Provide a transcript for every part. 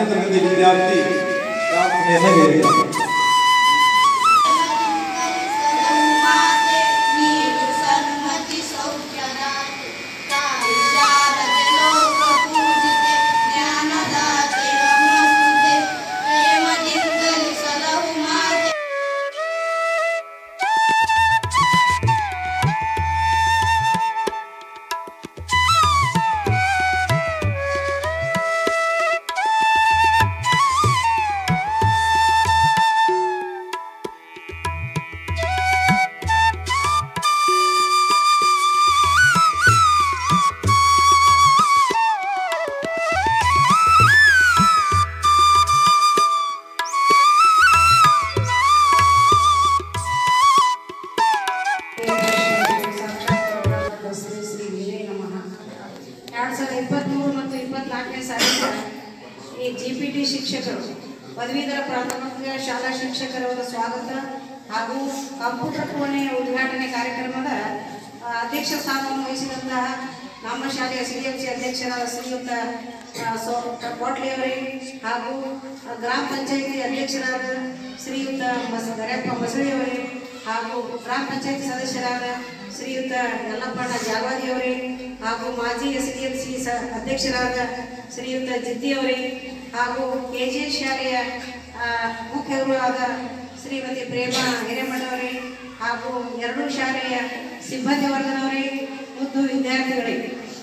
ಆರನೇ ತರಗತಿ ವಿದ್ಯಾರ್ಥಿ ಡಾಕ್ಟರ್ ಸ್ನೇಹ ವೇದಿಕ ಮಾತೆ ನೀರು ಸನ್ಮತಿ ಸೌಖ್ಯದಾತೆ ತಾಯಿ ಶಾರದೆ ಲೋಕ ಪೂಜಿತೆ ಜ್ಞಾನದಾತೆ ನಮಸ್ತುತೆ ಪ್ರೇಮದಿಂದಲಿ ಸಲಹು ಮಾತೆ ಶ್ರೀ ಶ್ರೀ ವೀರೇ ನಮಃ ಎರಡು ಸಾವಿರದ ಇಪ್ಪತ್ತ್ಮೂರು ಮತ್ತು ಇಪ್ಪತ್ನಾಲ್ಕನೇ ಸಾಲಿನ ಈ ಜಿ ಪಿ ಟಿ ಶಿಕ್ಷಕರು ಪದವೀಧರ ಪ್ರಾಥಮಿಕ ಶಾಲಾ ಶಿಕ್ಷಕರವರ ಸ್ವಾಗತ ಹಾಗೂ ಕಂಪ್ಯೂಟರ್ ಕೋಣೆಯ ಉದ್ಘಾಟನೆ ಕಾರ್ಯಕ್ರಮದ ಆ, ಅಧ್ಯಕ್ಷ ಸ್ಥಾನವನ್ನು ವಹಿಸಿದಂತಹ ನಮ್ಮ ಶಾಲೆಯ ಸಿ ಎಂ ಸಿ ಅಧ್ಯಕ್ಷರಾದ ಶ್ರೀಯುತ ಆ, ಸೋ ಕೋಟ್ಲಿಯವರೇ ಹಾಗೂ ಆ, ಗ್ರಾಮ ಪಂಚಾಯಿತಿ ಅಧ್ಯಕ್ಷರಾದ ಶ್ರೀಯುತ ಮಸ ದರ್ಯಪ್ಪ ಮಸಳಿಯವರೇ ಹಾಗೂ ಗ್ರಾಮ ಪಂಚಾಯತಿ ಸದಸ್ಯರಾದ ಶ್ರೀಯುತ ಯಲ್ಲಪ್ಪಣ್ಣ ಜಾವಾದಿಯವರೇ ಹಾಗೂ ಮಾಜಿ ಎಸ್ ಡಿ ಎಂ ಸಿ ಸ ಅಧ್ಯಕ್ಷರಾದ ಶ್ರೀಯುತ ಜಿದ್ದಿಯವರೇ ಹಾಗೂ ಕೆ ಜಿ ಶಾಲೆಯ ಆ, ಮುಖ್ಯ ಗುರುವಾದ ಶ್ರೀಮತಿ ಪ್ರೇಮ ಹಿರೇಮಠವರೇ ಹಾಗೂ ಎರಡೂ ಶಾಲೆಯ ಸಿಬ್ಬಂದಿ ವರ್ಗದವರೇ ಮುದ್ದು ವಿದ್ಯಾರ್ಥಿಗಳೇ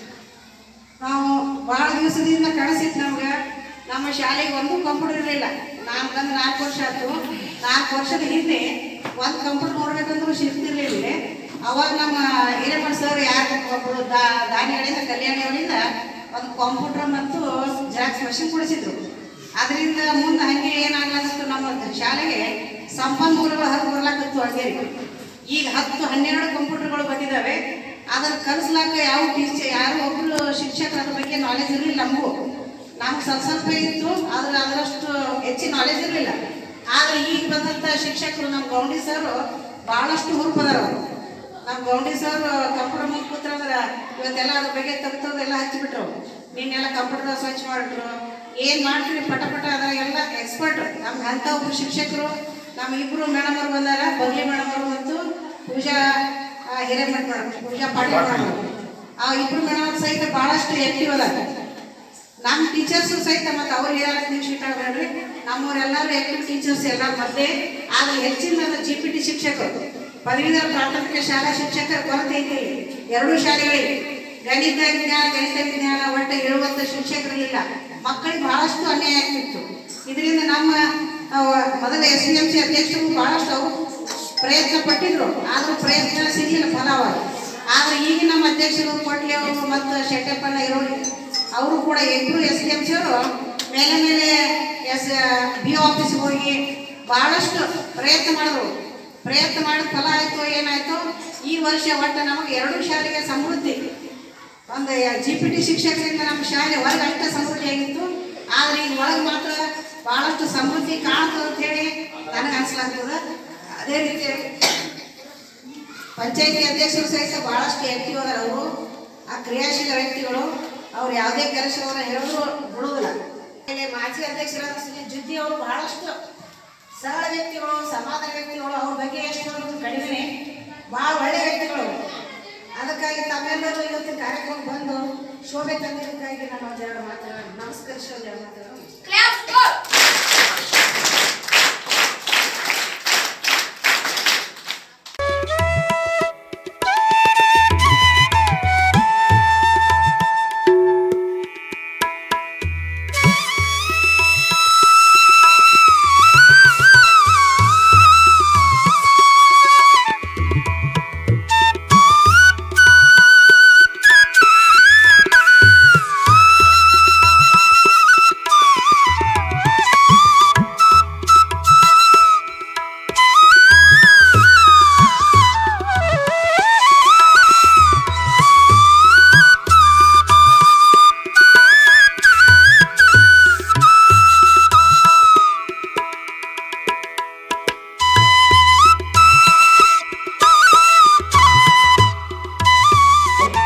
ನಾವು ಭಾಳ ದಿವಸದಿಂದ ಕನಸಿತ್ತು ನಮ್ಗೆ ನಮ್ಮ ಶಾಲೆಗೆ ಒಂದು ಕಂಪ್ಯೂಟರ್ ಇರಲಿಲ್ಲ ನಾನು ಬಂದು ನಾಲ್ಕು ವರ್ಷ ಆಯ್ತು ನಾಲ್ಕು ವರ್ಷದ ಹಿಂದೆ ಒಂದು ಕಂಪ್ಯೂಟರ್ ನೋಡ್ಬೇಕಂದ್ರೂ ಸಿಗ್ತಿರ್ಲಿಲ್ಲ ಅವಾಗ ನಮ್ಮ ಹಿರೇಮಠ ಸರ್ ಯಾರು ಒಬ್ಬರು ದಾ ದಾನಿಗಳಿಂದ ಕಲ್ಯಾಣಿಯವರಿಂದ ಒಂದು ಕಂಪ್ಯೂಟರ್ ಮತ್ತು ಜೆರಾಕ್ಸ್ ಮಷಿನ್ ಕೊಡಿಸಿದ್ರು ಅದರಿಂದ ಮುಂದೆ ಹಂಗೆ ಏನಾಗ್ಲಾಕತ್ತು ನಮ್ಮ ಶಾಲೆಗೆ ಸಂಪನ್ಮೂಲಗಳು ಹರಿದು ಬರ್ಲಾಕತ್ತು ಹಂಗೆ ಈಗ ಹತ್ತು ಹನ್ನೆರಡು ಕಂಪ್ಯೂಟರ್ಗಳು ಬಂದಿದ್ದಾವೆ ಅದನ್ನು ಕಲಿಸ್ಲಾಕ ಯಾವ ಟೀಚರ್ ಯಾರು ಒಬ್ಬರು ಶಿಕ್ಷಕರ ಅದ್ರ ಬಗ್ಗೆ ನಾಲೆಜ್ ಇರಲಿಲ್ಲ ನಮಗೂ ನಮ್ಗೆ ಸ್ವಲ್ಪ ಸ್ವಲ್ಪ ಇತ್ತು ಆದ್ರೆ ಅದರಷ್ಟು ಹೆಚ್ಚಿನ ನಾಲೆಜ್ ಇರಲಿಲ್ಲ ಆದ್ರೆ ಈಗ ಬಂದಂಥ ಶಿಕ್ಷಕರು ನಮ್ಮ ಗೌಂಡಿ ಸರ್ ಭಾಳಷ್ಟು ಹುರುಪದಾರ ಅವರು ನಮ್ಮ ಗೌಂಡಿ ಸರ್ ಕಂಪ್ಯೂಟರ್ ಮುಂದೆ ಕೂತ್ರಂದ್ರೆ ಇವತ್ತೆಲ್ಲ ಅದ್ರ ಬಗ್ಗೆ ತೆಗ್ದೆಲ್ಲ ಹಚ್ಚಿಬಿಟ್ರು ನಿನ್ನೆಲ್ಲ ಕಂಪ್ಯೂಟರ್ ಸ್ವಚ್ಛ ಮಾಡಿಟ್ರು ಏನು ಮಾಡ್ತೀರಿ ಪಟ ಪಟ ಅದ್ರಾಗೆಲ್ಲ ಎಕ್ಸ್ಪರ್ಟ್ ನಮ್ಗೆ ಅಂಥ ಒಬ್ರು ಶಿಕ್ಷಕರು ನಮ್ಮ ಇಬ್ಬರು ಮೇಡಮ್ ಅವ್ರು ಬಂದಾರ ಬಗ್ಲಿ ಮೇಡಮ್ ಅವರು ಮತ್ತು ಪೂಜಾ ಆ, ಹಿರೇಮಠ ಮೇಡಮ್ ಪೂಜಾ ಪಾಟೀಲ್ ಮೇಡಮ್ ಆ ಇಬ್ರು ಮೇಡಮ್ ಸಹಿತ ಭಾಳಷ್ಟು ಆಕ್ಟಿವ್ ಅದಾರ ನಮ್ಮ ಟೀಚರ್ಸು ಸಹಿತ ಮತ್ತು ಅವ್ರು ಹೇಳಕ್ಕೆ ನೀವು ಶೀಟ್ ಆಗಬೇಡ್ರಿ ನಮ್ಮವರೆಲ್ಲರೂ ಆಕ್ಟಿವ್ ಟೀಚರ್ಸ್ ಎಲ್ಲ ಮತ್ತೆ ಆದ್ರೆ ಹೆಚ್ಚಿನ ಜಿ ಪಿ ಟಿ ಶಿಕ್ಷಕರು ಪದವೀಧರ ಪ್ರಾಥಮಿಕ ಶಾಲಾ ಶಿಕ್ಷಕರ ಕೊರತೆ ಐತಿ ಎರಡೂ ಶಾಲೆಗಳಿಗೆ ಗಣಿತ ವಿಜ್ಞಾನ ಗಣಿತ ವಿಜ್ಞಾನ ಒಟ್ಟು ಹೇಳುವಂಥ ಶಿಕ್ಷಕರಿಲ್ಲ ಮಕ್ಕಳಿಗೆ ಬಹಳಷ್ಟು ಅನ್ಯಾಯ ಆಗ್ತಿತ್ತು ಇದರಿಂದ ನಮ್ಮ ಆ, ಮೊದಲ ಎಸ್ ಡಿ ಎಂ ಸಿ ಅಧ್ಯಕ್ಷರು ಬಹಳಷ್ಟು ಅವರು ಪ್ರಯತ್ನ ಪಟ್ಟಿದ್ರು ಆದರೂ ಪ್ರಯತ್ನ ಸಿಗಲಿಲ್ಲ ಫಲವಾಗಿ ಆದ್ರೆ ಈಗ ನಮ್ಮ ಅಧ್ಯಕ್ಷರು ಕೊಟ್ಲಿ ಅವರು ಮತ್ತು ಶೆಟ್ಟಪ್ಪಣ್ಣ ಇರೋರು ಅವರು ಕೂಡ ಇಬ್ಬರು ಎಸ್ ಡಿ ಎಂ ಸಿಯವರು ಮೇಲೆ ಮೇಲೆ ಎಸ್ ಬಿ ಆಫೀಸ್ಗೆ ಹೋಗಿ ಭಾಳಷ್ಟು ಪ್ರಯತ್ನ ಮಾಡಿದ್ರು ಪ್ರಯತ್ನ ಮಾಡಿದ ಫಲ ಆಯಿತು ಏನಾಯಿತು ಈ ವರ್ಷ ಒಟ್ಟು ನಮಗೆ ಎರಡು ಶಾಲೆಗೆ ಸಮೃದ್ಧಿ ಒಂದು ಜಿ ಪಿ ಟಿ ಶಿಕ್ಷಕರಿಂದ ನಮ್ಮ ಶಾಲೆ ಹೊರಗೆ ಅಷ್ಟ ಸಮೃದ್ಧಿ ಆಗಿತ್ತು ಆದ್ರೆ ಈಗ ಒಳಗೆ ಮಾತ್ರ ಭಾಳಷ್ಟು ಸಮೃದ್ಧಿ ಕಾಣ್ತದೆ ಅಂತೇಳಿ ನನಗೆ ಅನ್ಸ್ಲಾಗ್ತದೆ ಅದೇ ರೀತಿ ಪಂಚಾಯತಿ ಅಧ್ಯಕ್ಷರು ಸಹಿತ ಭಾಳಷ್ಟು ಆಕ್ಟಿವ್ ಅದಾರ ಅವರು ಆ ಕ್ರಿಯಾಶೀಲ ವ್ಯಕ್ತಿಗಳು ಅವ್ರು ಯಾವುದೇ ಕೆಲಸವನ್ನು ಹೇಳಿದ್ರು ಬಿಡುವುದಿಲ್ಲ ಆಮೇಲೆ ಮಾಜಿ ಅಧ್ಯಕ್ಷರಾದ ಶ್ರೀ ಜುದ್ದಿ ಅವರು ಬಹಳಷ್ಟು ಸರಳ ವ್ಯಕ್ತಿಗಳು ಸಮಾಧಾನ ವ್ಯಕ್ತಿಗಳು ಅವ್ರ ಬಗ್ಗೆ ಎಷ್ಟು ಹೇಳಿದ್ರು ಕಡಿಮೆ ಭಾಳ ಒಳ್ಳೆ ವ್ಯಕ್ತಿಗಳು ಅವ್ರು. ಅದಕ್ಕಾಗಿ ತಮ್ಮೆಲ್ಲರೂ ಇವತ್ತಿನ ಕಾರ್ಯಕ್ರಮಕ್ಕೆ ಬಂದು ಶೋಭೆ ತಂದಿದ್ದಕ್ಕಾಗಿ ನಾನು ಒಂದೆರಡು ಮಾತಾಡ ನಮಸ್ಕರಿಸಿ ಒಂದೆರಡು ಮಾತಾಡೋಣ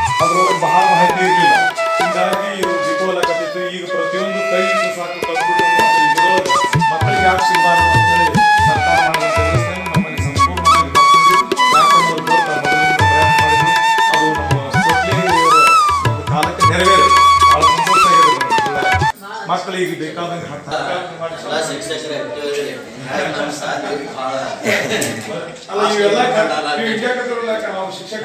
ಅದ್ರೊಳಗೆ ಬಹಳ ಮಾಹಿತಿ ಇರಲಿಲ್ಲ ಹೀಗಾಗಿ ಇದು ವಿಕೋಲ ಆಗತ್ತಿತ್ತು ಈಗ ಪ್ರತಿಯೊಂದು ಕೈ ಸಾಕು ಕಂಪ್ಯೂಟರ್ ಅಲ್ಲ ಈಗ ಬೇಕಾದಂಗೆ ಹಾಕ್ತಾರೆ ಎಲ್ಲ ಶಿಕ್ಷಕರ ನಮ್ಮ ಸಾಧ್ಯ ಬಹಳ ಅಲ್ಲ ಇವೆಲ್ಲ ನೀವು ಇಟ್ಟಾಕತ್ರಲ್ಲ ನಾವು ಶಿಕ್ಷಕ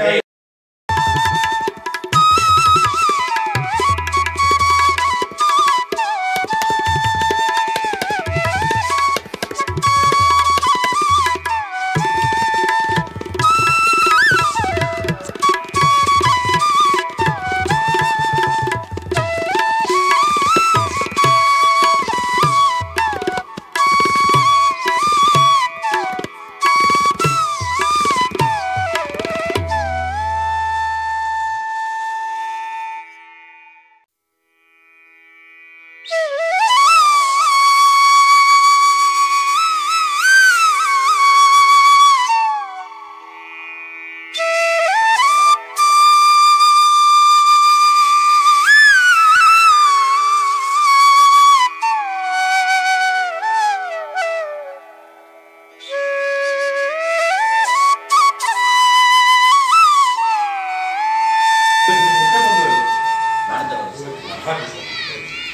ಮಾಡ್ತಾರೆ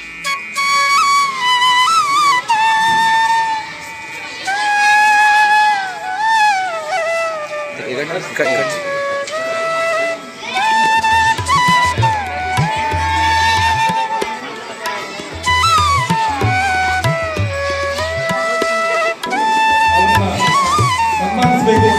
ಅವ್ರನ್ನ ಸನ್ಮಾನಿಸಬೇಕು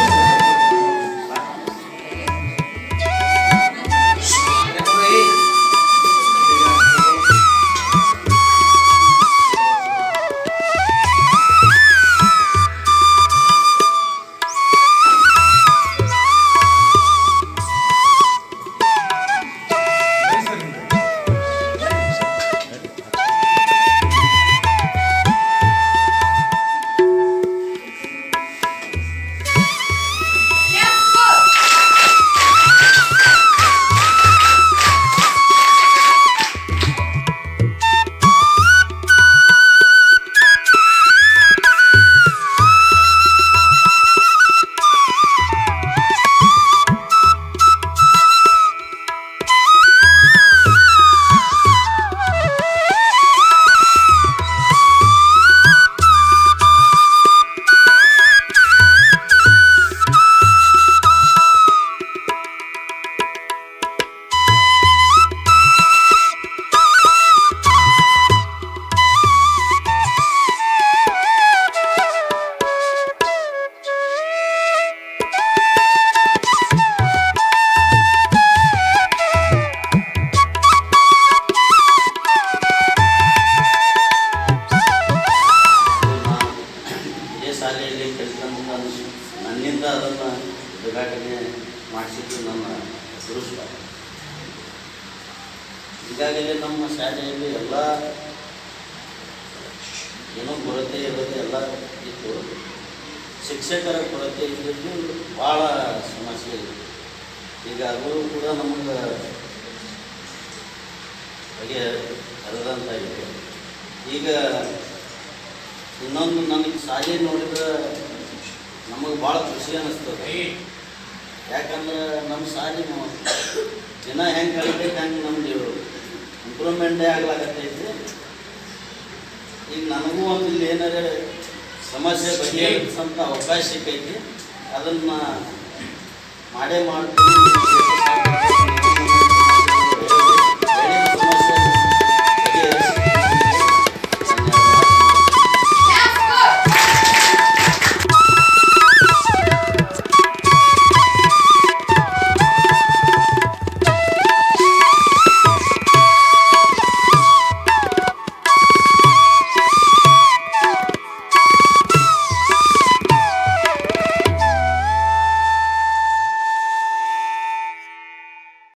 ಇದೇ ಶಾಲೆಯಲ್ಲಿ ಕಲಿತಂತ ನಾನು ನನ್ನಿಂದ ಅದನ್ನು ಉದ್ಘಾಟನೆ ಮಾಡಿಸಿದ್ದು ನಮ್ಮ ಗುರುಸ್ವ ಈಗಾಗಲೇ ನಮ್ಮ ಶಾಲೆಯಲ್ಲಿ ಎಲ್ಲ ಏನೋ ಕೊರತೆ ಇರೋದು ಎಲ್ಲ ಇತ್ತು ಶಿಕ್ಷಕರ ಕೊರತೆ ಇದ್ದಿದ್ದು ಭಾಳ ಸಮಸ್ಯೆ ಇತ್ತು ಈಗ ಅದು ಕೂಡ ನಮಗೆ ಬಗೆ ಹರಿದಂತಾಗಿದೆ ಈಗ ಇನ್ನೊಂದು ನನಗೆ ಶಾಲೆ ನೋಡಿದ್ರೆ ನಮಗೆ ಭಾಳ ಖುಷಿ ಅನ್ನಿಸ್ತದೆ ಯಾಕಂದ್ರೆ ನಮ್ಮ ಶಾಲೆ ನಾವು ದಿನ ಹೆಂಗೆ ಕಲಿಬೇಕು ಹಂಗೆ ನಮ್ದು ಇಂಪ್ರೂವ್ಮೆಂಟೇ ಆಗ್ಲಾಕತ್ತೈತಿ ಈಗ ನನಗೂ ಒಂದು ಇಲ್ಲಿ ಏನಾರ ಸಮಸ್ಯೆ ಬಗೆಹರಿಸಂತ ಅವಕಾಶ ಸಿಕ್ಕೈತಿ ಅದನ್ನು ಮಾಡೇ ಮಾಡ್ತೀನಿ